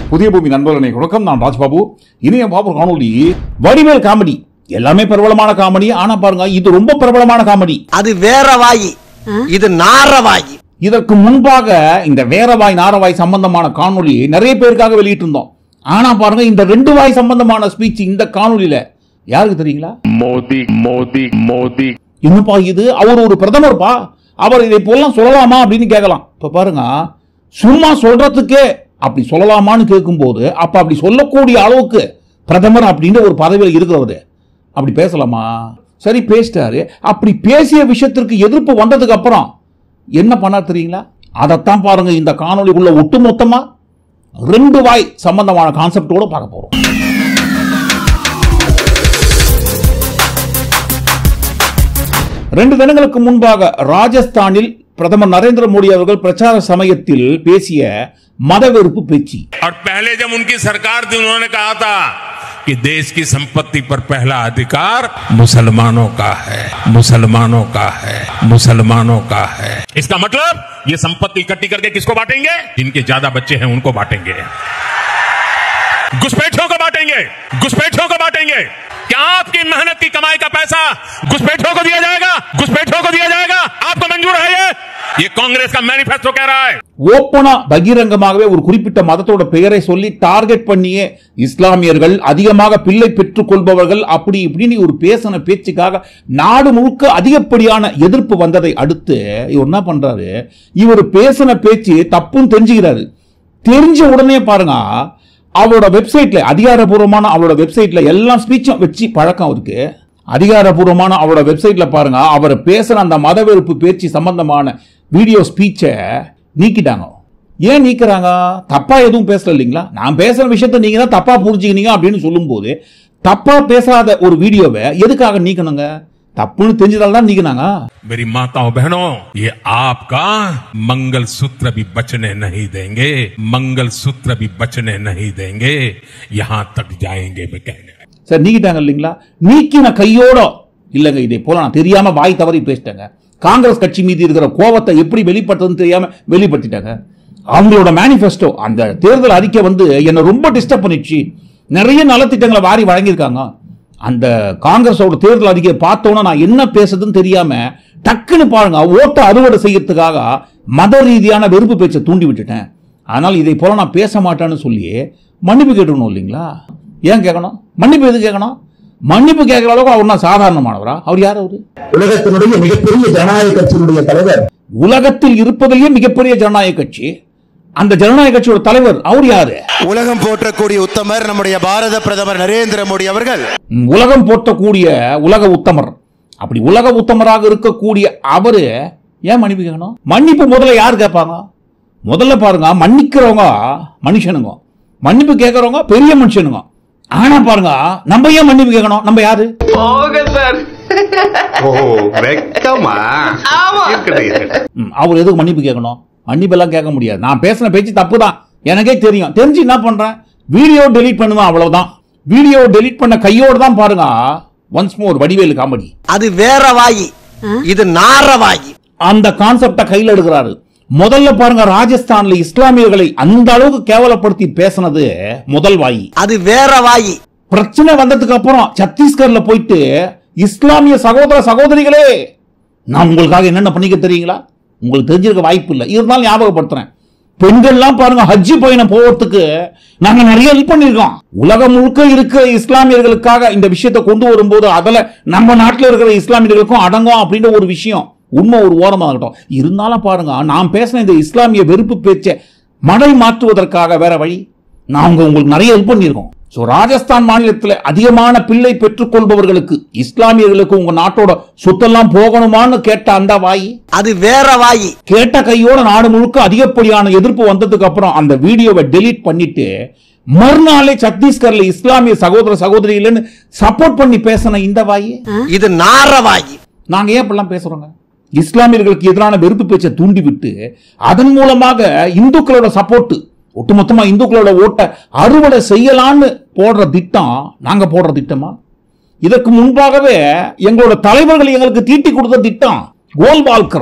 புதிய பூமி நண்பர்களே வணக்கம் நான் ராஜ்பாபு இனிய பாபு காணொலி வடிவேல் காமெடி எல்லாமே பிரபலமான காமெடி ஆனா பாருங்க இது ரொம்ப பிரபலமான காமெடி அது வேற வாயி இது நார வாயி இதற்கு முன்பாக இந்த வேறவாய் நாரவாய் சம்பந்தமான காணொளி நிறைய பேருக்காக வெளியிட்டு இருந்தோம் ஆனா பாருங்க இந்த ரெண்டு வாய் சம்பந்தமான ஸ்பீச் இந்த காணொளியில யாருக்கு தெரியுங்களா मोदी मोदी मोदी இன்னும்பா இது அவர் ஒரு பிரதமர்ப்பா அவர் இதை போலாம் சொல்லலாமா அப்படின்னு கேட்கலாம் இப்ப பாருங்க சும்மா சொல்றதுக்கே அப்படி சொல்லலாமான்னு கேட்கும்போது அப்ப அப்படி சொல்லக்கூடிய அளவுக்கு பிரதமர் அப்படின்ற ஒரு பதவியில் இருக்கிறவரு அப்படி பேசலாமா சரி பேசிட்டாரு அப்படி பேசிய விஷயத்திற்கு எதிர்ப்பு வந்ததுக்கு அப்புறம் என்ன பண்ணார் தெரியுங்களா அதைத்தான் பாருங்க இந்த காணொளிக்குள்ள ஒட்டுமொத்தமா ரெண்டு வாய் சம்பந்தமான கான்செப்டோட பார்க்க போறோம் ரெண்டு தினங்களுக்கு முன்பாக ராஜஸ்தானில் பிரதமர் நரேந்திர மோடி அவர்கள் பிரச்சார சமயத்தில் பேசிய மதவெறுப்பு பேச்சு और पहले जब उनकी सरकार थी उन्होंने कहा था कि देश की संपत्ति पर पहला अधिकार मुसलमानों का है मुसलमानों का है मुसलमानों का है इसका मतलब ये संपत्ति इकट्ठी करके किसको बांटेंगे जिनके ज्यादा बच्चे हैं उनको बांटेंगे घुसपैठियों को बांटेंगे घुसपैठियों को बांटेंगे क्या आपकी मेहनत की कमाई का पैसा घुसपैठियों को दिया जाएगा घुसपैठियों को दिया जाएगा आपको मंजूर है ये ये कांग्रेस का मैनिफेस्टो कह रहा है ஓப்பனா பகிரங்கமாகவே ஒரு குறிப்பிட்ட மதத்தோட பெயரை சொல்லி டார்கெட் பண்ணியே இஸ்லாமியர்கள் அதிகமாக பிள்ளை பெற்றுக் கொள்பவர்கள் அப்படி இப்படின்னு ஒரு பேசின பேச்சுக்காக நாடு முழுக்க அதிகப்படியான எதிர்ப்பு வந்ததை அடுத்து இவர் என்ன பண்றாரு இவர் பேசின பேச்சு தப்புன்னு தெரிஞ்சுக்கிறாரு தெரிஞ்ச உடனே பாருங்க அவரோட வெப்சைட்ல அதிகாரப்பூர்வமான அவரோட வெப்சைட்ல எல்லா ஸ்பீச்சும் வச்சு பழக்கம் இருக்கு அதிகாரப்பூர்வமான அவரோட வெப்சைட்ல பாருங்க அவர் பேசுற அந்த மதவெறுப்பு பேச்சு சம்பந்தமான வீடியோ ஸ்பீச்சை நீக்கிட்டாங்க ஏன் நீக்குறாங்க தப்பா எதுவும் பேசல இல்லைங்களா நான் பேசுற விஷயத்த நீங்க தான் தப்பா புரிஞ்சுக்கினீங்க அப்படின்னு சொல்லும்போது தப்பா பேசாத ஒரு வீடியோவை எதுக்காக நீக்கணுங்க தப்புன்னு தெரிஞ்சதால தான் நீக்கினாங்க मेरी माताओं बहनों ये आपका मंगल सूत्र भी बचने नहीं देंगे मंगल सूत्र भी बचने नहीं देंगे यहां तक जाएंगे मैं कहने சார் நீக்கிட்டாங்க இல்லைங்களா நீக்கின கையோட இல்லைங்க இதை போல நான் தெரியாம வாய் தவறி பேசிட்டேங்க காங்கிரஸ் கட்சி மீது இருக்கிற கோவத்தை எப்படி வெளிப்படுத்துறதுன்னு தெரியாம வெளிப்படுத்திட்டாங்க அவங்களோட மேனிஃபெஸ்டோ அந்த தேர்தல் அறிக்கை வந்து என்னை ரொம்ப டிஸ்டர்ப் பண்ணிடுச்சு நிறைய நலத்திட்டங்களை வாரி வழங்கியிருக்காங்க அந்த காங்கிரஸோட தேர்தல் அறிக்கையை பார்த்தோன்னா நான் என்ன பேசுறதுன்னு தெரியாம டக்குன்னு பாருங்க ஓட்ட அறுவடை செய்யறதுக்காக மத ரீதியான வெறுப்பு பேச்சை தூண்டி விட்டுட்டேன் அதனால் இதை போல நான் பேச மாட்டேன்னு சொல்லி மன்னிப்பு கேட்டுக்கணும் இல்லைங்களா ஏன் கேட்கணும் மன்னிப்பு எது கேட்கணும் மன்னிப்பு கேட்குற அளவுக்கு அவர் நான் சாதாரணமானவரா அவர் யார் அவரு உலகத்தினுடைய மிகப்பெரிய ஜனநாயக கட்சியினுடைய தலைவர் உலகத்தில் இருப்பதிலேயே மிகப்பெரிய ஜனநாயக கட்சி அந்த ஜனநாயக கட்சியோட தலைவர் அவர் யாரு உலகம் போற்றக்கூடிய உத்தமர் நம்முடைய பாரத பிரதமர் நரேந்திர மோடி அவர்கள் ம், உலகம் போற்றக்கூடிய உலக உத்தமர் அப்படி உலக உத்தமராக இருக்கக்கூடிய அவரு ஏன் மன்னிப்பு கேட்கணும் மன்னிப்பு முதல்ல யார் கேட்பாங்க முதல்ல பாருங்க மன்னிக்கிறவங்க மனுஷனுங்க மன்னிப்பு கேட்கறவங்க பெரிய மனுஷனுங்க ஆனா பாருங்க நம்ம ஏன் மன்னிப்பு கேட்கணும் நம்ம யாரு ஓ வெக்கமா இருக்கட்டும் இருக்கட்டும் ம், அவர் எதுக்கு மன்னிப்பு கேட்கணும் மன்னிப்பெல்லாம் கேட்க முடியாது நான் பேசின பேச்சு தப்பு தான் எனக்கே தெரியும் தெரிஞ்சு என்ன பண்றேன் வீடியோ டெலீட் பண்ணுவேன் அவ்வளவுதான் வீடியோ டெலீட் பண்ண கையோடு தான் பாருங்க ஒன்ஸ் மோர் வடிவேலு காமெடி அது வேற வாயி இது நார வாயி அந்த கான்செப்டை கையில் எடுக்கிறாரு முதல்ல பாருங்க ராஜஸ்தான்ல இஸ்லாமியர்களை அந்த அளவுக்கு கேவலப்படுத்தி பேசினது முதல் வாயி அது வேற வாயி பிரச்சனை வந்ததுக்கு அப்புறம் சத்தீஸ்கர்ல போயிட்டு இஸ்லாமிய சகோதர சகோதரிகளே நான் உங்களுக்காக என்னென்ன பண்ணிக்க தெரியுங்களா உங்களுக்கு தெரிஞ்சிருக்க வாய்ப்பு இல்லை இருந்தாலும் ஞாபகப்படுத்துறேன் பெண்கள்லாம் பாருங்க ஹஜ்ஜி பயணம் போவதுக்கு நாங்க நிறைய ஹெல்ப் பண்ணியிருக்கோம் உலகம் முழுக்க இருக்கிற இஸ்லாமியர்களுக்காக இந்த விஷயத்தை கொண்டு வரும்போது அதுல நம்ம நாட்டில் இருக்கிற இஸ்லாமியர்களுக்கும் அடங்கும் அப்படின்ற ஒரு விஷயம் உண்மை ஒரு ஓரமாக இருக்கட்டும் இருந்தாலும் பாருங்க நான் பேசின இந்த இஸ்லாமிய வெறுப்பு பேச்சை மடை மாற்றுவதற்காக வேற வழி நாங்க உங்களுக்கு நிறைய ஹெல்ப் பண்ணியிருக்கோம் ஸோ ராஜஸ்தான் மாநிலத்தில் அதிகமான பிள்ளை பெற்றுக்கொள்பவர்களுக்கு இஸ்லாமியர்களுக்கு உங்க நாட்டோட சொத்தெல்லாம் போகணுமான்னு கேட்ட அந்த வாய் அது வேற வாயி கேட்ட கையோட நாடு முழுக்க அதிகப்படியான எதிர்ப்பு வந்ததுக்கு அப்புறம் அந்த வீடியோவை டெலீட் பண்ணிட்டு மறுநாளே சத்தீஸ்கர்ல இஸ்லாமிய சகோதர சகோதரிகள்னு சப்போர்ட் பண்ணி பேசின இந்த வாய் இது நார வாயி நாங்க ஏன் இப்படிலாம் பேசுறோங்க இஸ்லாமியர்களுக்கு எதிரான வெறுப்பு பேச்சை தூண்டிவிட்டு அதன் மூலமாக இந்துக்களோட சப்போர்ட் ஒட்டுமொத்தமா இந்துக்களோட ஓட்டை அறுவடை செய்யலான்னு போடுற திட்டம் நாங்க போடுற திட்டமா இதற்கு முன்பாகவே எங்களோட தலைவர்கள் எங்களுக்கு தீட்டி கொடுத்த திட்டம் கோல்வால்கர்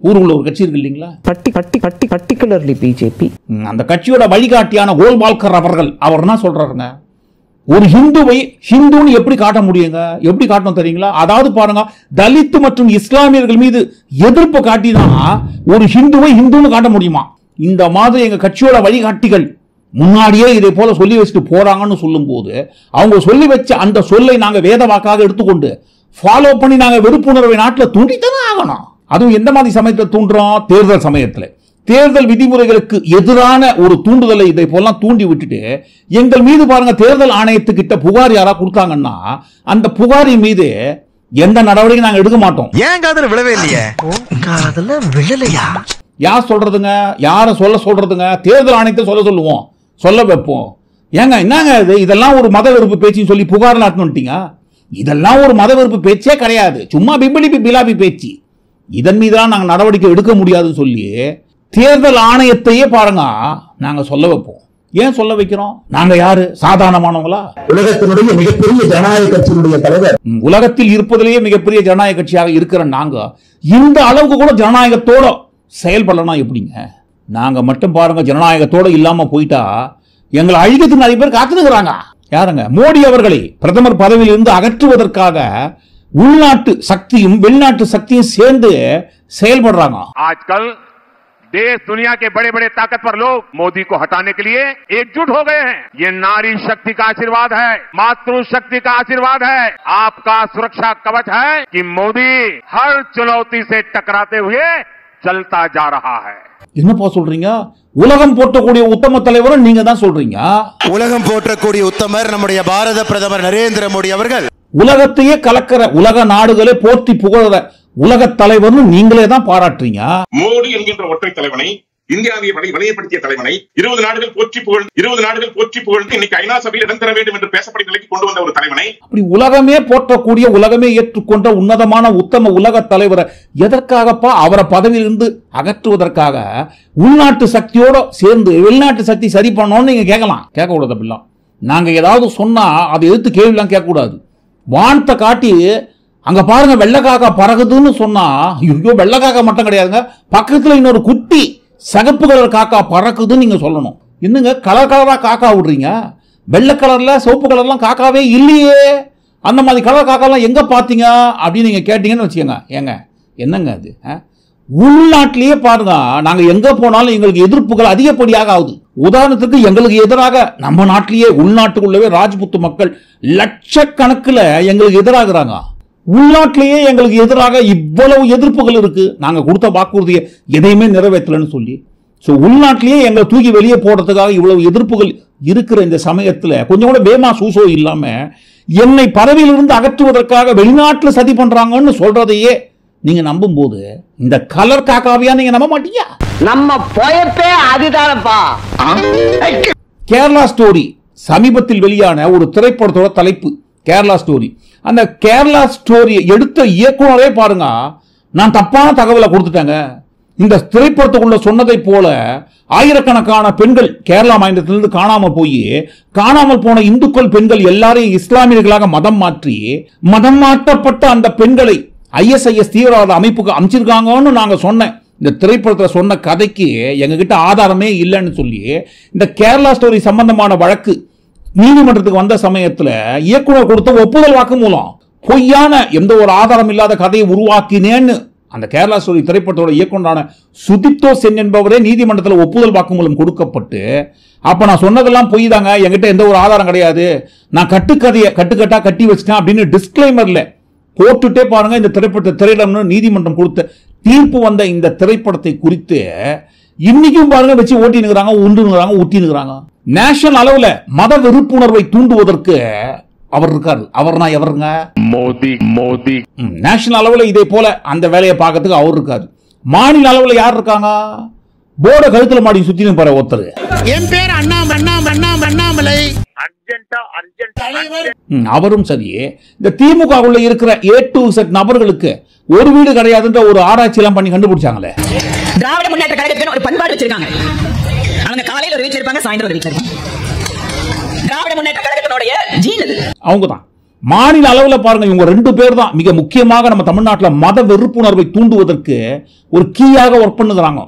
ஊருக்குள்ள ஒரு கட்சி இருக்கு இல்லைங்களா பட்டி பட்டி பட்டி பர்டிகுலர்லி பிஜேபி ம், அந்த கட்சியோட வழிகாட்டியான கோல்வால்கர் அவர்கள் அவர் என்ன சொல்றாருங்க ஒரு ஹிந்துவை ஹிந்துன்னு எப்படி காட்ட முடியுங்க எப்படி காட்டணும் தெரியுங்களா அதாவது பாருங்க தலித் மற்றும் இஸ்லாமியர்கள் மீது எதிர்ப்பு காட்டிதான் ஒரு ஹிந்துவை ஹிந்துன்னு காட்ட முடியுமா இந்த மாதிரி எங்க கட்சியோட வழிகாட்டிகள் முன்னாடியே இதை போல சொல்லி வச்சுட்டு போறாங்கன்னு சொல்லும்போது அவங்க சொல்லி வச்ச அந்த சொல்லை நாங்க வேத வாக்காக எடுத்துக்கொண்டு ஃபாலோ பண்ணி நாங்க வெறுப்புணர்வை நாட்டில் தூண்டித்தானே ஆகணும் அதுவும் எந்த மாதிரி சமயத்தில் தூண்டுறோம் தேர்தல் சமயத்தில் தேர்தல் விதிமுறைகளுக்கு எதிரான ஒரு தூண்டுதலை இதை போலாம் தூண்டி விட்டுட்டு எங்கள் மீது பாருங்க தேர்தல் ஆணையத்துக்கிட்ட புகார் யாரா கொடுத்தாங்கன்னா அந்த புகாரின் மீது எந்த நடவடிக்கை நாங்க எடுக்க மாட்டோம் ஏன் காதல விழவே இல்லையே காதல விழலையா யார் சொல்றதுங்க யாரை சொல்ல சொல்றதுங்க தேர்தல் ஆணையத்தை சொல்ல சொல்லுவோம் சொல்ல வைப்போம் ஏங்க என்னங்க இது இதெல்லாம் ஒரு மத வெறுப்பு பேச்சுன்னு சொல்லி புகார் நாட்டணுட்டீங்க இதெல்லாம் ஒரு மத வெறுப்பு பேச்சே கிடையாது சும்மா பிபிலி பிலாபி பேச்சு இதன் மீதெல்லாம் நாங்கள் நடவடிக்கை எடுக்க முடியாதுன்னு சொல்லி தேர்தல் ஆணையத்தையே பாருங்க நாங்க சொல்ல வைப்போம் ஏன் சொல்ல வைக்கிறோம் நாங்க யாரு சாதாரணமானவங்களா உலகத்தினுடைய மிகப்பெரிய ஜனநாயக கட்சியினுடைய தலைவர் ம், உலகத்தில் இருப்பதிலேயே மிகப்பெரிய ஜனநாயக கட்சியாக இருக்கிற நாங்க இந்த அளவுக்கு கூட ஜனநாயகத்தோட செயல்படலாம் எப்படிங்க நாங்க மட்டும் பாருங்க ஜனநாயகத்தோட இல்லாம போயிட்டா எங்களை அழிக்கிறதுக்கு நிறைய பேர் காத்துக்கிறாங்க யாருங்க மோடி அவர்களை பிரதமர் பதவியில் இருந்து அகற்றுவதற்காக உள்நாட்டு சக்தியும் வெளிநாட்டு சக்தியும் சேர்ந்து செயல்படுறாங்க आजकल देश दुनिया के बड़े बड़े ताकतवर लोग मोदी को हटाने के लिए एकजुट हो गए हैं ये नारी शक्ति का आशीर्वाद है मातृ शक्ति का आशीर्वाद है आपका सुरक्षा कवच है कि मोदी हर चुनौती से टकराते हुए चलता जा रहा है என்னப்பா சொல்றீங்க உலகம் போற்றக்கூடிய உத்தம தலைவரும் நீங்க தான் சொல்றீங்க உலகம் போற்றக்கூடிய உத்தமர் நம்முடைய பாரத பிரதமர் நரேந்திர மோடி அவர்கள் உலகத்தையே கலக்கிற உலக நாடுகளே போற்றி புகழற உலக தலைவர்னு நீங்களே தான் பாராட்டுறீங்க மோடி என்கின்ற ஒற்றை தலைவனை இந்தியாவை வலை- வலையப்படுத்திய தலைவனை இருபது நாடுகள் போற்றி புகழ் இருபது நாடுகள் போற்றி புகழ்ந்து இன்னைக்கு ஐநா சபையில் இடம் தர வேண்டும் என்று பேசப்படும் நிலைக்கு கொண்டு வந்த ஒரு தலைவனை அப்படி உலகமே போற்றக்கூடிய உலகமே ஏற்றுக்கொண்ட உன்னதமான உத்தம உலக தலைவரை எதற்காகப்பா அவரை பதவியிலிருந்து அகற்றுவதற்காக உள்நாட்டு சக்தியோட சேர்ந்து வெளிநாட்டு சக்தி சரி பண்ணோம்னு நீங்க கேட்கலாம் கேட்க கூடாது அப்படிலாம் நாங்க ஏதாவது சொன்னா அதை எதிர்த்து கேள்விலாம் கேட்கக்கூடாது வானத்தை காட்டி அங்க பாருங்க வெள்ளைக்காக்கா பறகுதுன்னு சொன்னா ஐயோ வெள்ளைக்காக்கா மட்டும் கிடையாதுங்க பக்கத்துல இன்னொரு குட்டி சகப்பு கலர் காக்கா பறக்குதுன்னு நீங்க சொல்லணும் என்னங்க கலர் கலரா காக்கா விடுறீங்க வெள்ளை கலர்ல சிவப்பு கலர்லாம் காக்காவே இல்லையே அந்த மாதிரி கலர் காக்காலாம் எங்க பாத்தீங்க அப்படின்னு நீங்க கேட்டீங்கன்னு வச்சுக்கோங்க ஏங்க என்னங்க அது ஆ? உள்நாட்டிலேயே பாருங்க நாங்க எங்க போனாலும் எங்களுக்கு எதிர்ப்புகள் அதிகப்படியாக ஆகுது உதாரணத்துக்கு எங்களுக்கு எதிராக நம்ம நாட்டிலேயே உள்நாட்டுக்குள்ளவே ராஜ்புத்து மக்கள் லட்சக்கணக்கில் எங்களுக்கு எதிராகிறாங்க உள்நாட்டிலேயே எங்களுக்கு எதிராக இவ்வளவு எதிர்ப்புகள் இருக்கு நாங்க கொடுத்த வாக்குறுதியை எதையுமே நிறைவேற்றலன்னு சொல்லி ஸோ உள்நாட்டிலேயே எங்களை தூக்கி வெளியே போடுறதுக்காக இவ்வளவு எதிர்ப்புகள் இருக்கிற இந்த சமயத்துல கொஞ்சம் கூட பேமா சூசோ இல்லாம என்னை பதவியிலிருந்து அகற்றுவதற்காக வெளிநாட்டுல சதி பண்றாங்கன்னு சொல்றதையே நீங்க நம்பும்போது இந்த கலர் காக்காவையா நீங்க நம்ப மாட்டீங்க நம்ம பொயப்பே அதுதானப்பா கேரளா ஸ்டோரி சமீபத்தில் வெளியான ஒரு திரைப்படத்தோட தலைப்பு கேரளா ஸ்டோரி அந்த கேரளா ஸ்டோரியை எடுத்த இயக்குனரே பாருங்க நான் தப்பான தகவலை கொடுத்துட்டேங்க இந்த திரைப்படத்துக்குள்ள சொன்னதை போல ஆயிரக்கணக்கான பெண்கள் கேரளா மாநிலத்திலிருந்து காணாம போய் காணாமல் போன இந்துக்கள் பெண்கள் எல்லாரையும் இஸ்லாமியர்களாக மதம் மாற்றி மதம் மாற்றப்பட்ட அந்த பெண்களை ஐஎஸ்ஐஎஸ் தீவிரவாத அமைப்புக்கு அமைச்சிருக்காங்கன்னு நாங்க சொன்னேன் இந்த திரைப்படத்தில் சொன்ன கதைக்கு எங்ககிட்ட ஆதாரமே இல்லைன்னு சொல்லி இந்த கேரளா ஸ்டோரி சம்பந்தமான வழக்கு நீதிமன்றத்துக்கு வந்த சமயத்துல இயக்குனர் கொடுத்த ஒப்புதல் வாக்கு மூலம் பொய்யான எந்த ஒரு ஆதாரம் இல்லாத கதையை உருவாக்கினேன்னு அந்த கேரளா ஸ்டோரி திரைப்படத்தோட இயக்குனரான சுதிப்தோ சென் என்பவரே நீதிமன்றத்தில் ஒப்புதல் வாக்குமூலம் கொடுக்கப்பட்டு அப்ப நான் சொன்னதெல்லாம் பொய் தாங்க என்கிட்ட எந்த ஒரு ஆதாரம் கிடையாது நான் கட்டுக்கதையை கட்டுக்கட்டா கட்டி வச்சிட்டேன் அப்படின்னு டிஸ்க்ளைமர்ல போட்டுட்டே பாருங்க இந்த திரைப்படத்தை திரையிடம்னு நீதிமன்றம் கொடுத்த தீர்ப்பு வந்த இந்த திரைப்படத்தை குறித்து இன்னைக்கும் பாருங்க வச்சு ஓட்டினுக்கிறாங்க உண்டுனுக்கிறாங்க ஊட்டினுக்கிறாங்க நேஷனல் அளவுல மத வெறுப்புணர்வை தூண்டுவதற்கு அவர் இருக்காரு அவர்னா எவருங்க मोदी मोदी ம், நேஷனல் அளவுல இதே போல அந்த வேலையை பார்க்கறதுக்கு அவர் இருக்காரு மாநில அளவுல யார் இருக்காங்க போர்டை கழுத்துல மாடி சுத்தினு போற ஒருத்தர் என் பேர் அண்ணாம அண்ணாம அண்ணாம அண்ணாமலை ம், அவரும் சரி இந்த திமுகவுள்ள இருக்கிற ஏ டு செட் நபர்களுக்கு ஒரு வீடு கிடையாதுன்ற ஒரு ஆராய்ச்சி எல்லாம் பண்ணி கண்டுபிடிச்சாங்களே திராவிட முன்னேற்ற கழகத்துக்கு ஒரு பண்பாடு வச்சிருக்காங்க அவங்க காலையில ஒரு வீட்டுல இருப்பாங்க சாயந்தரம் ஒரு வீட்டுல இருப்பாங்க திராவிட முன்னேற்ற கழகத்தினுடைய ஜீன் அது அவங்க தான் மாநில அளவுல பாருங்க இவங்க ரெண்டு பேர் தான் மிக முக்கியமாக நம்ம தமிழ்நாட்டில் மத வெறுப்புணர்வை தூண்டுவதற்கு ஒரு கீயாக ஒர்க் பண்ணுகிறாங்க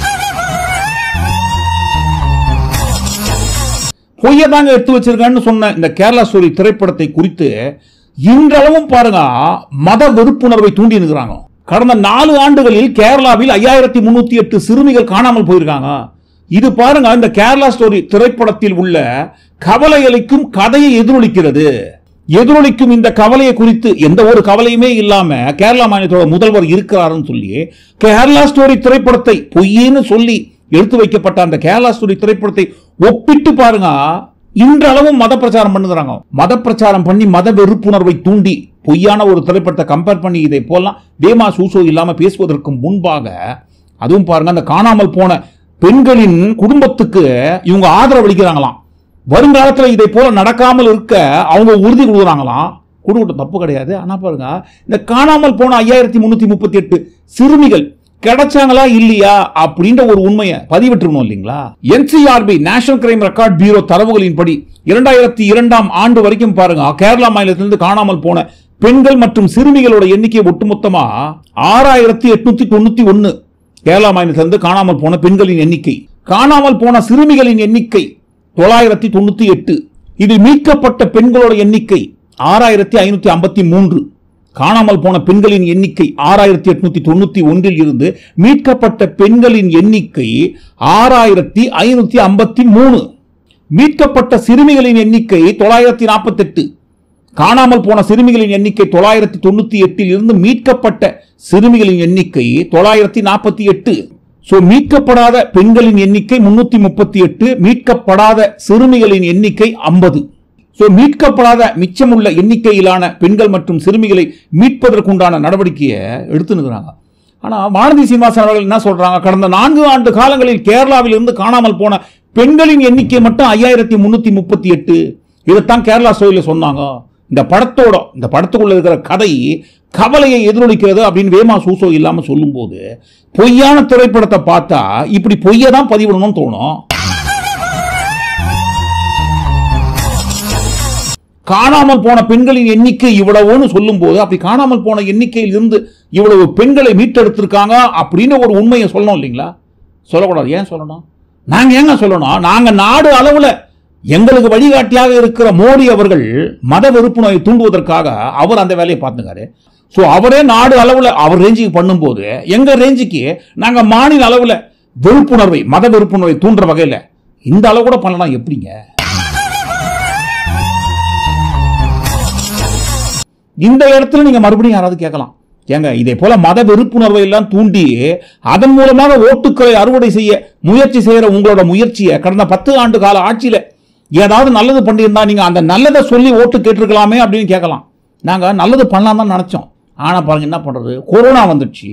பொய்ய தாங்க எடுத்து வச்சிருக்கேன்னு சொன்ன இந்த கேரளா ஸ்டோரி திரைப்படத்தை குறித்து இன்றளவும் பாருங்க மத வெறுப்புணர்வை தூண்டி இருக்கிறாங்க கடந்த நாலு ஆண்டுகளில் கேரளாவில் ஐயாயிரத்தி முன்னூத்தி எட்டு சிறுமிகள் காணாமல் போயிருக்காங்க இது பாருங்க இந்த கேரளா ஸ்டோரி திரைப்படத்தில் உள்ள கவலை அளிக்கும் கதையை எதிரொலிக்கிறது எதிரொலிக்கும் இந்த கவலையை குறித்து எந்த ஒரு கவலையுமே இல்லாம கேரளா மாநிலத்தோட முதல்வர் இருக்கிறாருன்னு சொல்லி கேரளா ஸ்டோரி திரைப்படத்தை பொய்யின்னு சொல்லி எடுத்து வைக்கப்பட்ட அந்த கேரளா ஸ்டோரி திரைப்படத்தை ஒப்பிட்டு பாருங்க இன்றளவும் மத பிரச்சாரம் பண்ணுகிறாங்க மத பிரச்சாரம் பண்ணி மத வெறுப்புணர்வை தூண்டி பொய்யான ஒரு திரைப்படத்தை கம்பேர் பண்ணி இதை போலாம் பேமா சூசோ இல்லாம பேசுவதற்கு முன்பாக அதுவும் பாருங்க அந்த காணாமல் போன பெண்களின் குடும்பத்துக்கு இவங்க ஆதரவு அளிக்கிறாங்களாம் வருங்காலத்துல இதை போல நடக்காமல் இருக்க அவங்க உறுதி கொடுக்குறாங்களாம் கொடுக்கட்டும் தப்பு கிடையாது ஆனா பாருங்க இந்த காணாமல் போன ஐயாயிரத்தி முன்னூத்தி முப்பத்தி எட்டு சிறுமிகள் கிடைச்சாங்களா இல்லையா அப்படின்ற ஒரு உண்மையை பதிவிட்டுருக்கணும் இல்லைங்களா NCRB national crime record bureau தரவுகளின்படி இரண்டாயிரத்தி இரண்டாம் ஆண்டு வரைக்கும் பாருங்க கேரளா மாநிலத்திலிருந்து காணாமல் போன பெண்கள் மற்றும் சிறுமிகளோட எண்ணிக்கை ஒட்டுமொத்தமா ஆறாயிரத்தி எட்நூத்தி தொண்ணூத்தி ஒன்னு கேரளா மாநிலத்திலிருந்து காணாமல் போன பெண்களின் எண்ணிக்கை காணாமல் போன சிறுமிகளின் எண்ணிக்கை தொள்ளாயிரத்தி தொண்ணூத்தி எட்டு இதில் மீட்கப்பட்ட பெண்களோட எண்ணிக்கை ஆறாயிரத்தி ஐநூத்தி ஐம்பத்தி மூன்று காணாமல் போன பெண்களின் எண்ணிக்கை ஆறாயிரத்தி எட்நூத்தி தொண்ணூத்தி ஒன்றில் இருந்து மீட்கப்பட்ட பெண்களின் எண்ணிக்கை ஆறாயிரத்தி ஐநூத்தி ஐம்பத்தி மூணு மீட்கப்பட்ட சிறுமிகளின் எண்ணிக்கை தொள்ளாயிரத்தி நாற்பத்தெட்டு காணாமல் போன சிறுமிகளின் எண்ணிக்கை தொள்ளாயிரத்தி தொண்ணூத்தி எட்டில் இருந்து மீட்கப்பட்ட சிறுமிகளின் எண்ணிக்கை தொள்ளாயிரத்தி நாற்பத்தி எட்டு சோ மீட்கப்படாத பெண்களின் எண்ணிக்கை முன்னூத்தி முப்பத்தி எட்டு மீட்கப்படாத சிறுமிகளின் எண்ணிக்கை ஐம்பது சோ மீட்கப்படாத மிச்சமுள்ள எண்ணிக்கையிலான பெண்கள் மற்றும் சிறுமிகளை மீட்பதற்குண்டான நடவடிக்கையை எடுத்துனுக்குறாங்க ஆனா வானதி சீனிவாசன் அவர்கள் என்ன சொல்றாங்க கடந்த நான்கு ஆண்டு காலங்களில் கேரளாவில் இருந்து காணாமல் போன பெண்களின் எண்ணிக்கை மட்டும் ஐயாயிரத்தி முன்னூத்தி முப்பத்தி எட்டு இதைத்தான் கேரளா ஸ்டோரியில சொன்னாங்க இந்த படத்தோட இந்த படத்துக்குள்ள இருக்கிற கதை கவலையை எதிரொலிக்கிறது அப்படின்னு வேமா சூசோ இல்லாம சொல்லும்போது பொய்யான திரைப்படத்தை பார்த்தா இப்படி பொய்யை தான் பதிவிடணும்னு தோணும் காணாமல் போன பெண்களின் எண்ணிக்கை இவ்வளவுன்னு சொல்லும்போது அப்படி காணாமல் போன எண்ணிக்கையில் இருந்து இவ்வளவு பெண்களை மீட்டெடுத்திருக்காங்க அப்படின்னு ஒரு உண்மையை சொல்லணும் இல்லைங்களா சொல்லக்கூடாது ஏன் சொல்லணும் நாங்க ஏங்க சொல்லணும் நாங்க நாடு அளவுல எங்களுக்கு வழிகாட்டியாக இருக்கிற மோடி அவர்கள் மத வெறுப்புணர்வை தூண்டுவதற்காக அவர் அந்த வேலையை பார்த்துக்காரு ஸோ அவரே நாடு அளவுல அவர் ரேஞ்சுக்கு பண்ணும்போது எங்க ரேஞ்சுக்கு நாங்க மாநில அளவுல வெறுப்புணர்வை மத வெறுப்புணர்வை தூண்டுற வகையில இந்த அளவு கூட பண்ணலாம் எப்படிங்க இந்த இடத்துல நீங்க மறுபடியும் யாராவது கேட்கலாம் ஏங்க இதே போல மத வெறுப்புணர்வை எல்லாம் தூண்டி அதன் மூலமாக ஓட்டுக்களை அறுவடை செய்ய முயற்சி செய்யற உங்களோட முயற்சியை கடந்த பத்து ஆண்டு கால ஆட்சியில ஏதாவது நல்லது பண்ணியிருந்தா நீங்க அந்த நல்லதை சொல்லி ஓட்டு கேட்டிருக்கலாமே அப்படின்னு கேட்கலாம் நாங்க நல்லது பண்ணலாம் தான் நினைச்சோம் ஆனா பாருங்க என்ன பண்றது கொரோனா வந்துடுச்சு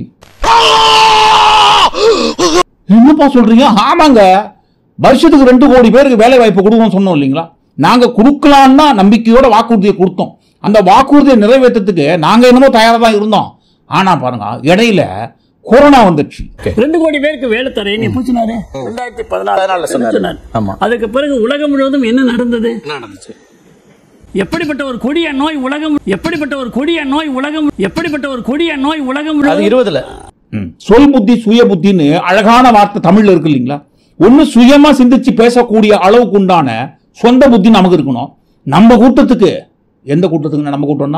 என்னப்பா சொல்றீங்க ஆமாங்க வருஷத்துக்கு ரெண்டு கோடி பேருக்கு வேலை வாய்ப்பு கொடுக்கணும்னு சொன்னோம் இல்லைங்களா நாங்க கொடுக்கலான்னு தான் நம்பிக்கையோட வாக்குறுதியை கொடுத்தோம் அந்த வாக்குறுதியை நிறைவேற்றத்துக்கு நாங்க என்னமோ தயாரா தான் இருந்தோம் ஆனா பாருங்க இடையில கொரோனா வந்துடுச்சு ரெண்டு கோடி பேருக்கு வேலை தரேன் நீ பூச்சினாரு ரெண்டாயிரத்தி பதினாறு சொன்னாரு அதுக்கு பிறகு உலகம் முழுவதும் என்ன நடந்தது நடந்துச்சு எப்படிப்பட்ட ஒரு கொடிய நோய் உலகம் எப்படிப்பட்ட ஒரு கொடிய நோய் உலகம் எப்படிப்பட்ட ஒரு கொடிய நோய் உலகம் அது முழுவதும் இருபதுல ம். சொல் புத்தி சுய புத்தின்னு அழகான வார்த்தை தமிழ்ல இருக்கு இல்லைங்களா ஒண்ணு சுயமா சிந்திச்சு பேசக்கூடிய அளவுக்கு உண்டான சொந்த புத்தி நமக்கு இருக்கணும் நம்ம கூட்டத்துக்கு எந்த கூட்டத்துக்கு நம்ம கூட்டம்னா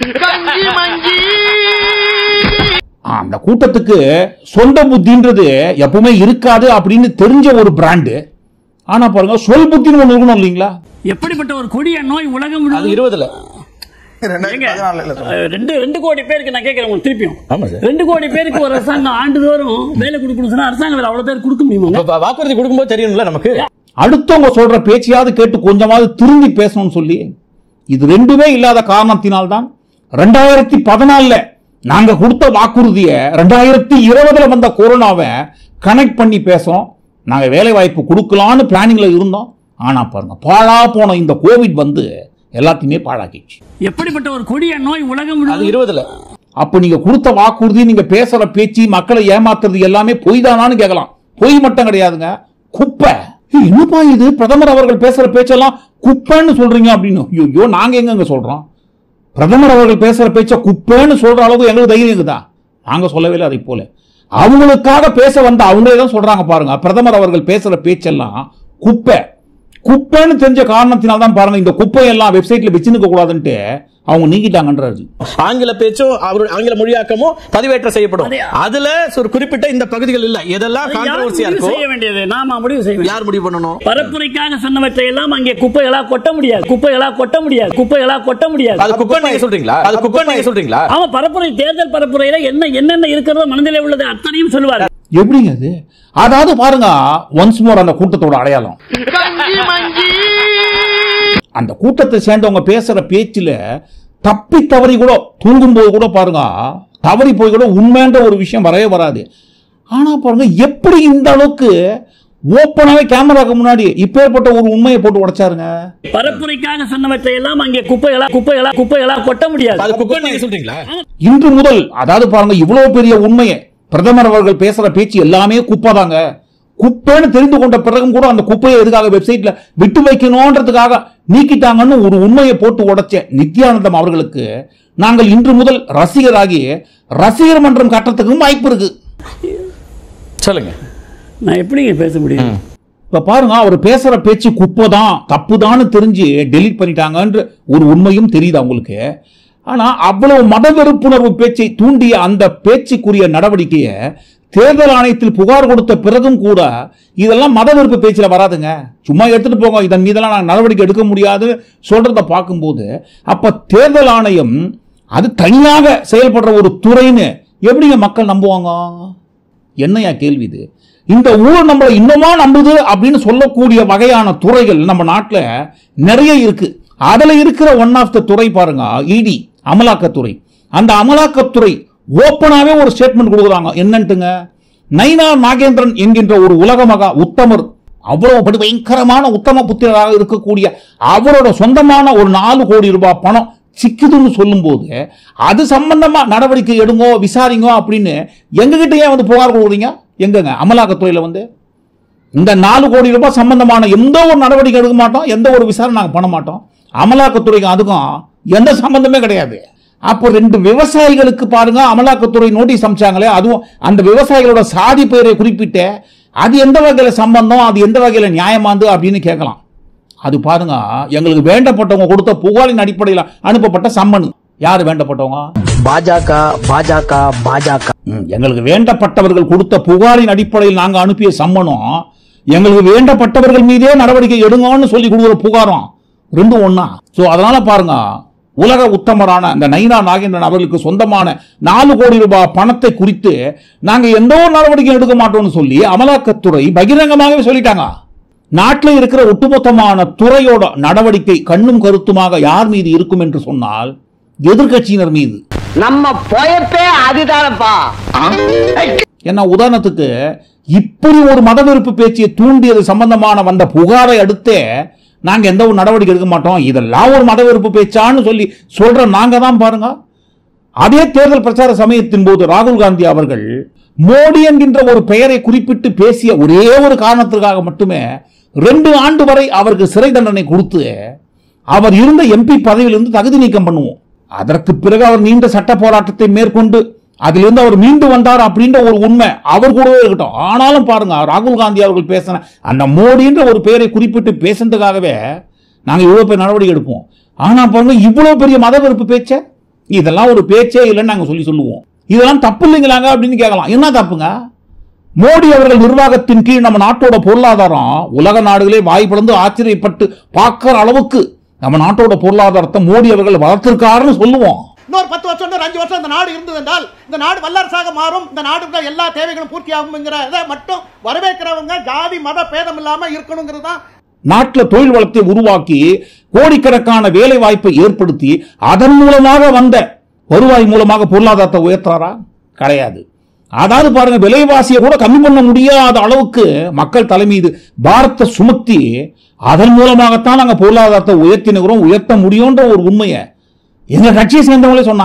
ஆ, அந்த கூட்டத்துக்கு சொந்த புத்தின்றது எப்பவுமே இருக்காது அப்படின்னு தெரிஞ்ச ஒரு பிராண்டு ஆனா பாருங்க சொல் புத்தின்னு ஒண்ணு இருக்கணும் இல்லைங்களா எப்படிப்பட்ட ஒரு கொடிய நோய் உலகம் அது முழுவதும் இருபதுல ஏங்க, அஹ், ரெண்டு ரெண்டு கோடி பேருக்கு நான் கேட்கிறேன் உங்களுக்கு திருப்பியும் ஆமா சார் ரெண்டு கோடி பேருக்கு ஒரு அரசாங்கம் ஆண்டுதோறும் வேலை கொடுக்கணும் சொன்னா அரசாங்கம் வேலை அவ்வளவு பேர் கொடுக்க முடியுமா இப்ப வாக்குறுதி கொடுக்கும்போது தெரியணும்ல நமக்கு அடுத்தவங்க சொல்ற பேச்சையாவது கேட்டு கொஞ்சமாவது திரும்பி பேசணும்னு சொல்லி இது ரெண்டுமே இல்லாத காரணத்தினால்தான் ரெண்டாயிரத்தி பதினாலுல நாங்க கொடுத்த வாக்குறுதிய ரெண்டாயிரத்தி இருபதுல வந்த கொரோனாவை கனெக்ட் பண்ணி பேசுறோம் நாங்க வேலை வாய்ப்பு கொடுக்கலான்னு பிளானிங்ல இருந்தோம் ஆனா பாருங்க பாழா போன இந்த கோவிட் வந்து எல்லாத்தையுமே பாழாக்கிடுச்சு எப்படிப்பட்ட ஒரு கொடிய நோய் உலகம் அது முழுவதும் இருபதுல அப்ப நீங்க கொடுத்த வாக்குறுதி நீங்க பேசுற பேச்சு மக்களை ஏமாத்துறது எல்லாமே பொய் தானான்னு கேட்கலாம் பொய் மட்டும் கிடையாதுங்க குப்பை ஏய், என்னப்பா இது பிரதமர் அவர்கள் பேசுற பேச்செல்லாம் குப்பைன்னு சொல்றீங்க அப்படின்னு ஐயோ நாங்க எங்கங்க சொல்றோம் பிரதமர் அவர்கள் பேசுற பேச்ச குப்பைன்னு சொல்ற அளவுக்கு எங்களுக்கு தைரியம் இருக்குதா நாங்க சொல்லவே இல்லை அதை போல அவங்களுக்காக பேச வந்த அவங்களே தான் சொல்றாங்க பாருங்க பிரதமர் அவர்கள் பேசுற பேச்செல்லாம் குப்பை குப்பைன்னு தெரிஞ்ச காரணத்தினால தான் பாருங்க இந்த குப்பையெல்லாம் வெப்சைட்ல வச்சுருக்க கூடாதுன்ட்டு அவங்க நீக்கிட்டாங்கன்றாரு ஆங்கில பேச்சும் அவர் ஆங்கில மொழியாக்கமும் பதிவேற்றம் செய்யப்படும் அதுல ஒரு குறிப்பிட்ட இந்த பகுதிகள் இல்ல எதெல்லாம் அதை யார் கான்ட்ரவர்சியா முடிவு செய்ய இருக்கும் வேண்டியது நாம முடிவு செய்ய வேண்டியது. யார் முடிவு பண்ணணும் பரப்புரைக்காக சொன்னவற்றை எல்லாம் அங்கே குப்பைகளா கொட்ட முடியாது குப்பைகளா கொட்ட முடியாது குப்பைகளா கொட்ட முடியாது அது குப்பை நீங்க சொல்றீங்களா அது குப்பை நீங்க சொல்றீங்களா ஆமா பரப்புரை தேர்தல் பரப்புரையில என்ன என்னென்ன இருக்கிறதோ மனதிலே உள்ளது அத்தனையும் சொல்லுவார் எப்படிங்க அது அதாவது பாருங்க ஒன்ஸ் மோர் அந்த கூட்டத்தோட அடையாளம் அந்த கூட்டத்தை சேர்ந்தவங்க பேசுற பேச்சுல தப்பி தவறி கூட தூங்கும்போது கூட பாருங்க தவறி போய் கூட உண்மைன்ற ஒரு விஷயம் வரவே வராது ஆனா பாருங்க எப்படி இந்த அளவுக்கு ஓப்பனாவே கேமராக்கு முன்னாடி இப்பேற்பட்ட ஒரு உண்மையை போட்டு உடைச்சாருங்க பரப்புரைக்காக சொன்னவற்றை எல்லாம் அங்கே குப்பைகளா குப்பைகளா குப்பைகளா கொட்ட முடியாது அது குப்பை நீங்க சொல்றீங்களா இன்று முதல் அதாவது பாருங்க இவ்வளவு பெரிய உண்மையை பிரதமர் அவர்கள் பேசுற பேச்சு எல்லாமே குப்பைதாங்க குப்பைன்னு தெரிந்து கொண்ட பிறகும் கூட அந்த குப்பையை எதுக்காக வெப்சைட்ல விட்டு வைக்கணும்ன்றதுக்காக நீக்கிட்டாங்கன்னு ஒரு உண்மையை போட்டு உடைச்ச நித்யானந்தம் அவர்களுக்கு நாங்கள் இன்று முதல் ரசிகராகி ரசிகர் மன்றம் கட்டத்துக்கும் வாய்ப்பு இருக்கு சொல்லுங்க நான் எப்படிங்க பேச முடியும் இப்ப பாருங்க அவர் பேசுற பேச்சு குப்பை தான் தப்பு தெரிஞ்சு டெலீட் பண்ணிட்டாங்கன்ற ஒரு உண்மையும் தெரியுது அவங்களுக்கு ஆனா அவ்வளவு மத வெறுப்புணர்வு பேச்சை தூண்டிய அந்த பேச்சுக்குரிய நடவடிக்கையை தேர்தல் ஆணையத்தில் புகார் கொடுத்த பிறகும் கூட இதெல்லாம் மத வெறுப்பு பேச்சில் வராதுங்க சும்மா எடுத்துட்டு போங்க இதன் மீதெல்லாம் நான் நடவடிக்கை எடுக்க முடியாது சொல்றத பார்க்கும்போது அப்ப தேர்தல் ஆணையம் அது தனியாக செயல்படுற ஒரு துறைன்னு எப்படிங்க மக்கள் நம்புவாங்க என்னையா கேள்வி இது இந்த ஊர் நம்மளை இன்னுமா நம்புது அப்படின்னு சொல்லக்கூடிய வகையான துறைகள் நம்ம நாட்டில் நிறைய இருக்கு அதுல இருக்கிற ஒன் ஆஃப் த துறை பாருங்க இடி அமலாக்கத்துறை அந்த அமலாக்கத்துறை ஓப்பனாவே ஒரு ஸ்டேட்மெண்ட் கொடுக்குறாங்க என்னன்ட்டுங்க நைனா நாகேந்திரன் என்கின்ற ஒரு உலக மகா உத்தமர் அவ்வளவு படி பயங்கரமான உத்தம புத்திரராக இருக்கக்கூடிய அவரோட சொந்தமான ஒரு நாலு கோடி ரூபாய் பணம் சிக்குதுன்னு சொல்லும்போது அது சம்பந்தமா நடவடிக்கை எடுங்கோ விசாரிங்கோ அப்படின்னு எங்ககிட்ட ஏன் வந்து புகார் கொடுக்குறீங்க எங்கங்க அமலாக்கத்துறையில வந்து இந்த நாலு கோடி ரூபாய் சம்பந்தமான எந்த ஒரு நடவடிக்கை எடுக்க மாட்டோம் எந்த ஒரு விசாரணை நாங்கள் பண்ண மாட்டோம் அமலாக்கத்துறைக்கும் அதுக்கும் எந்த சம்பந்தமே கிடையாது அப்போ ரெண்டு விவசாயிகளுக்கு பாருங்க அமலாக்கத்துறை நோட்டீஸ் அமிச்சாங்களே அதுவும் அந்த விவசாயிகளோட சாதி பெயரை குறிப்பிட்டு அது எந்த வகையில சம்பந்தம் அது எந்த வகையில நியாயமாந்து அப்படின்னு கேட்கலாம் அது பாருங்க எங்களுக்கு வேண்டப்பட்டவங்க கொடுத்த புகாரின் அடிப்படையில் அனுப்பப்பட்ட சம்மன் யார் வேண்டப்பட்டவங்க பாஜக பாஜக பாஜக ம், எங்களுக்கு வேண்டப்பட்டவர்கள் கொடுத்த புகாரின் அடிப்படையில் நாங்க அனுப்பிய சம்மனும் எங்களுக்கு வேண்டப்பட்டவர்கள் மீதே நடவடிக்கை எடுங்கன்னு சொல்லி கொடுக்குற புகாரும் ரெண்டும் ஒண்ணா சோ அதனால பாருங்க உலக உத்தமரான இந்த நைனா நாகேந்திரன் அவர்களுக்கு சொந்தமான நாலு கோடி ரூபாய் பணத்தை குறித்து நாங்க எந்த ஒரு நடவடிக்கை எடுக்க மாட்டோம்னு சொல்லி அமலாக்கத்துறை பகிரங்கமாகவே சொல்லிட்டாங்க நாட்டில் இருக்கிற ஒட்டுமொத்தமான துறையோட நடவடிக்கை கண்ணும் கருத்துமாக யார் மீது இருக்கும் என்று சொன்னால் எதிர்க்கட்சியினர் மீது நம்ம போயப்பே அதுதானப்பா என்ன உதாரணத்துக்கு இப்படி ஒரு மதவெறுப்பு பேச்சை தூண்டியது சம்பந்தமான வந்த புகாரை அடுத்தே நாங்க எந்த ஒரு நடவடிக்கை எடுக்க மாட்டோம் இதெல்லாம் ஒரு மதவெறுப்பு பேச்சான்னு சொல்லி சொல்ற நாங்க தான் பாருங்க அதே தேர்தல் பிரச்சார சமயத்தின் போது ராகுல் காந்தி அவர்கள் மோடி என்கின்ற ஒரு பெயரை குறிப்பிட்டு பேசிய ஒரே ஒரு காரணத்திற்காக மட்டுமே ரெண்டு ஆண்டு வரை அவருக்கு சிறை தண்டனை கொடுத்து அவர் இருந்த எம்பி பதவியிலிருந்து தகுதி நீக்கம் பண்ணுவோம் அதற்கு பிறகு அவர் நீண்ட சட்ட போராட்டத்தை மேற்கொண்டு அதிலிருந்து அவர் மீண்டு வந்தார் அப்படின்ற ஒரு உண்மை அவர் கூடவே இருக்கட்டும் ஆனாலும் பாருங்க ராகுல் காந்தி அவர்கள் பேசின அந்த மோடின்ற ஒரு பெயரை குறிப்பிட்டு பேசுனதுக்காகவே நாங்க இவ்வளவு பெரிய நடவடிக்கை எடுப்போம் ஆனா பாருங்க இவ்வளவு பெரிய மத வெறுப்பு பேச்ச இதெல்லாம் ஒரு பேச்சே இல்லைன்னு நாங்க சொல்லி சொல்லுவோம் இதெல்லாம் தப்பு இல்லைங்களாங்க அப்படின்னு கேட்கலாம் என்ன தப்புங்க மோடி அவர்கள் நிர்வாகத்தின் கீழ் நம்ம நாட்டோட பொருளாதாரம் உலக நாடுகளே வாய் பிளந்து ஆச்சரியப்பட்டு பார்க்கிற அளவுக்கு நம்ம நாட்டோட பொருளாதாரத்தை மோடி அவர்கள் வளர்த்திருக்காருன்னு சொல்லுவோம் இன்னொரு பத்து வருஷம் இன்னொரு அஞ்சு வருஷம் இந்த நாடு இருந்தது என்றால் இந்த நாடு வல்லரசாக மாறும் இந்த நாடு எல்லா தேவைகளும் பூர்த்தி ஆகும்ங்கிற இதை மட்டும் வரவேற்கிறவங்க ஜாதி மத பேதம் இல்லாம இருக்கணுங்கிறது தான் நாட்டில் தொழில் வளத்தை உருவாக்கி கோடிக்கணக்கான வேலை வாய்ப்பை ஏற்படுத்தி அதன் மூலமாக வந்த வருவாய் மூலமாக பொருளாதாரத்தை உயர்த்தாரா கிடையாது அதாவது பாருங்க விலைவாசியை கூட கம்மி பண்ண முடியாத அளவுக்கு மக்கள் தலை மீது பாரத்தை சுமத்தி அதன் மூலமாகத்தான் நாங்க பொருளாதாரத்தை உயர்த்தினுகிறோம் உயர்த்த முடியும்ன்ற ஒரு உண்மையை எங்க கட்சியை சேர்ந்தவங்களே சொன்னாங்களே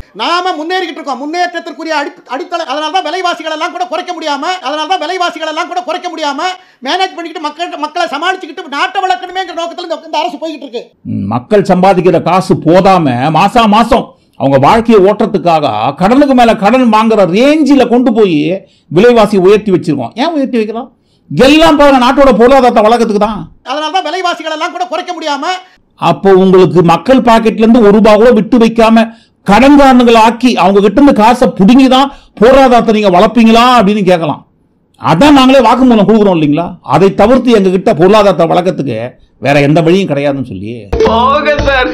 நாம முன்னேறிக்கிட்டு இருக்கோம் முன்னேற்றத்திற்குரிய அடி அடித்தள அதனால தான் விலைவாசிகள் எல்லாம் கூட குறைக்க முடியாம அதனால தான் விலைவாசிகள் எல்லாம் கூட குறைக்க முடியாம மேனேஜ் பண்ணிக்கிட்டு மக்கள் மக்களை சமாளிச்சுக்கிட்டு நாட்டை வளர்க்கணுமேங்கிற நோக்கத்தில் இந்த- இந்த அரசு போய்கிட்டு இருக்கு ம், மக்கள் சம்பாதிக்கிற காசு போதாம மாசா மாசம் அவங்க வாழ்க்கையை ஓட்டுறதுக்காக கடனுக்கு மேல கடன் வாங்குற ரேஞ்சில் கொண்டு போய் விலைவாசி உயர்த்தி வச்சிருக்கோம் ஏன் உயர்த்தி வைக்கிறோம் எல்லாம் பாருங்க நாட்டோட பொருளாதாரத்தை வளர்க்கறதுக்கு தான் அதனால தான் விலைவாசிகள் எல்லாம் கூட குறைக்க முடியாம அப்போ உங்களுக்கு மக்கள் பாக்கெட்ல இருந்து ஒரு ரூபா கூட விட்டு வைக்காம கடன்காரனுங்களை ஆக்கி அவங்க கிட்ட இருந்து காசை புடுங்கி தான் பொருளாதாரத்தை நீங்க வளர்ப்பீங்களா அப்படின்னு கேட்கலாம் அதான் நாங்களே வாக்குமூலம் கொடுக்குறோம் இல்லைங்களா அதை தவிர்த்து எங்க கிட்ட பொருளாதாரத்தை வளர்க்கறதுக்கு வேற எந்த வழியும் கிடையாதுன்னு சொல்லி போங்க சார்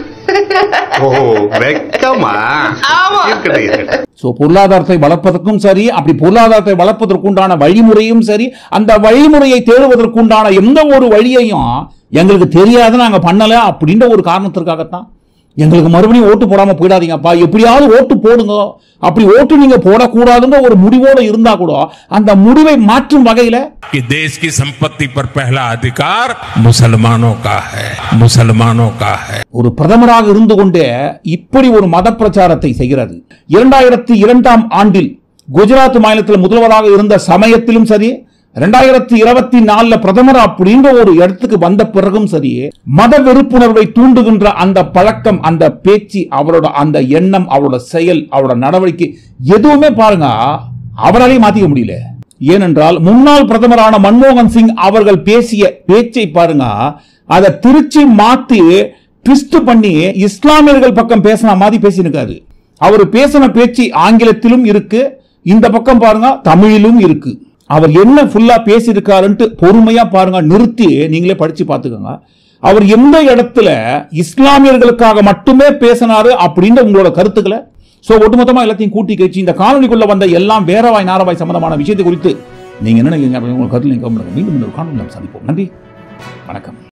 ஓ வெக்கமா இருக்கட்டும் இருக்கட்டும் ஸோ பொருளாதாரத்தை வளர்ப்பதற்கும் சரி அப்படி பொருளாதாரத்தை வளர்ப்பதற்குண்டான வழிமுறையும் சரி அந்த வழிமுறையை தேடுவதற்குண்டான எந்த ஒரு வழியையும் எங்களுக்கு தெரியாது நாங்க பண்ணல அப்படின்ற ஒரு காரணத்திற்காகத்தான் எங்களுக்கு மறுபடியும் ஓட்டு போடாம போயிடாதீங்கப்பா எப்படியாவது ஓட்டு போடுங்க அப்படி ஓட்டு நீங்க போடக்கூடாதுன்ற ஒரு முடிவோட இருந்தா கூட அந்த முடிவை மாற்றும் வகையில कि देश की संपत्ति पर पहला अधिकार मुसलमानों का है मुसलमानों का है ஒரு பிரதமராக இருந்து கொண்டே இப்படி ஒரு மத பிரச்சாரத்தை செய்கிறது இரண்டாயிரத்தி இரண்டாம் ஆண்டில் குஜராத் மாநிலத்தில் முதல்வராக இருந்த சமயத்திலும் சரி ரெண்டாயிரத்தி இருபத்தி நாலுல பிரதமர் அப்படின்ற ஒரு இடத்துக்கு வந்த பிறகும் சரி மத வெறுப்புணர்வை தூண்டுகின்ற அந்த பழக்கம் அந்த பேச்சு அவரோட அந்த எண்ணம் அவரோட செயல் அவரோட நடவடிக்கை எதுவுமே பாருங்க அவராலையும் மாத்திக்க முடியல ஏனென்றால் முன்னாள் பிரதமரான மன்மோகன் சிங் அவர்கள் பேசிய பேச்சை பாருங்க அதை திருச்சி மாத்தி ட்விஸ்ட் பண்ணி இஸ்லாமியர்கள் பக்கம் பேசின மாதிரி பேசியிருக்காரு அவர் பேசின பேச்சு ஆங்கிலத்திலும் இருக்கு இந்த பக்கம் பாருங்க தமிழிலும் இருக்கு அவர் என்ன ஃபுல்லா பேசியிருக்காருன்ட்டு பொறுமையா பாருங்க நிறுத்தி நீங்களே படிச்சு பார்த்துக்கோங்க அவர் எந்த இடத்துல இஸ்லாமியர்களுக்காக மட்டுமே பேசினாரு அப்படின்ற உங்களோட கருத்துக்களை சோ ஒட்டுமொத்தமா எல்லாத்தையும் கூட்டி கழிச்சு இந்த காணொலிக்குள்ள வந்த எல்லாம் வேறவாய் நாரவாய் சம்பந்தமான விஷயத்தை குறித்து நீங்க என்ன நினைக்கிறீங்க அப்படின்னு உங்க கருத்து நீங்க comment பண்ணுங்க. மீண்டும் இந்த ஒரு காணொலி நாம் சந்திப்போம் நன்றி வணக்கம்